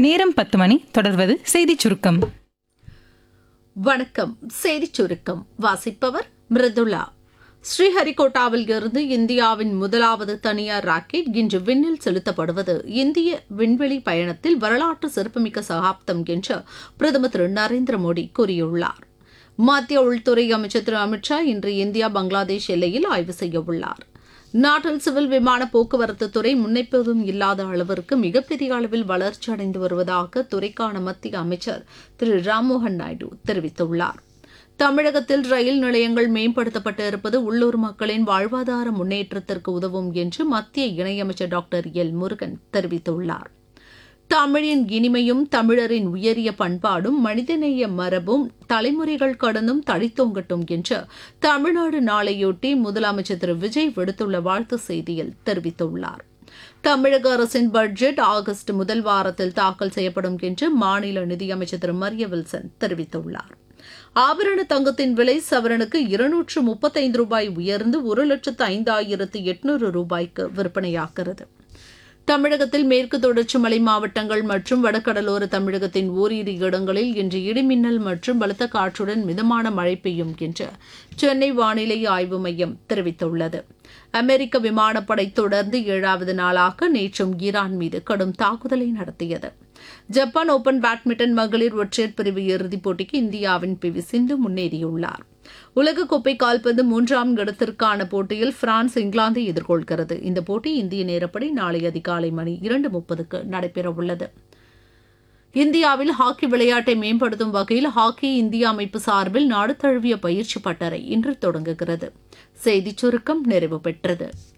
நேரம் பத்து மணி தொடர்வது செய்திச் சுருக்கம் வணக்கம் செய்திச் சுருக்கம் வாசிப்பவர் மிருதுளா ஸ்ரீஹரிகோட்டாவில் இருந்து இந்தியாவின் முதலாவது தனியார் ராக்கெட் இன்று விண்ணில் செலுத்தப்படுவது இந்திய விண்வெளி பயணத்தில் வரலாற்று சிறப்புமிக்க சகாப்தம் என்று பிரதமர் திரு நரேந்திர மோடி கூறியுள்ளார் மத்திய உள்துறை அமைச்சர் திரு அமித்ஷா இன்று இந்தியா பங்களாதேஷ் எல்லையில் ஆய்வு செய்ய உள்ளார் நாட்டில் சிவில் விமான போக்குவரத்து துறை முன்னெப்போதும் இல்லாத அளவிற்கு மிகப்பெரிய அளவில் வளர்ச்சி அடைந்து வருவதாக துறைக்கான மத்திய அமைச்சர் திரு ராம்மோகன் நாயுடு தெரிவித்துள்ளார் தமிழகத்தில் ரயில் நிலையங்கள் மேம்படுத்தப்பட்டு இருப்பது உள்ளூர் மக்களின் வாழ்வாதார முன்னேற்றத்திற்கு உதவும் என்று மத்திய இணையமைச்சர் டாக்டர் எல் முருகன் தெரிவித்துள்ளார் தமிழின் இனிமையும் தமிழரின் உயரிய பண்பாடும் மனிதநேய மரபும் தலைமுறைகள் கடந்தும் தழைத்தோங்கட்டும் என்று தமிழ்நாடு நாளையொட்டி முதலமைச்சர் திரு விஜய் விடுத்துள்ள வாழ்த்து செய்தியில் தெரிவித்துள்ளார் தமிழக அரசின் பட்ஜெட் ஆகஸ்ட் முதல் வாரத்தில் தாக்கல் செய்யப்படும் என்று மாநில நிதியமைச்சர் திரு மரிய வில்சன் தெரிவித்துள்ளார் ஆபரண தங்கத்தின் விலை சவரனுக்கு இருநூற்று முப்பத்தைந்து ரூபாய் உயர்ந்து ஒரு லட்சத்து ஐந்தாயிரத்து எட்நூறு ரூபாய்க்கு விற்பனையாகிறது தமிழகத்தில் மேற்கு தொடர்ச்சி மலை மாவட்டங்கள் மற்றும் வடகடலோர தமிழகத்தின் ஓரிரு இடங்களில் இன்று இடிமின்னல் மற்றும் பலத்த காற்றுடன் மிதமான மழை பெய்யும் என்று சென்னை வானிலை ஆய்வு மையம் தெரிவித்துள்ளது அமெரிக்க விமானப்படை தொடர்ந்து ஏழாவது நாளாக நேற்றும் ஈரான் மீது கடும் தாக்குதலை நடத்தியது ஜப்பான் ஓபன் பேட்மிண்டன் மகளிர் ஒற்றையர் பிரிவு இறுதிப் போட்டிக்கு இந்தியாவின் பி வி சிந்து முன்னேறியுள்ளார் உலகக்கோப்பை கால்பந்து மூன்றாம் இடத்திற்கான போட்டியில் பிரான்ஸ் இங்கிலாந்தை எதிர்கொள்கிறது இந்த போட்டி இந்திய நேரப்படி நாளை அதிகாலை மணி இரண்டு முப்பதுக்கு நடைபெறவுள்ளது இந்தியாவில் ஹாக்கி விளையாட்டை மேம்படுத்தும் வகையில் ஹாக்கி இந்தியா அமைப்பு சார்பில் நாடு தழுவிய பயிற்சி பட்டறை இன்று தொடங்குகிறது செய்திச் சுருக்கம் நிறைவு பெற்றது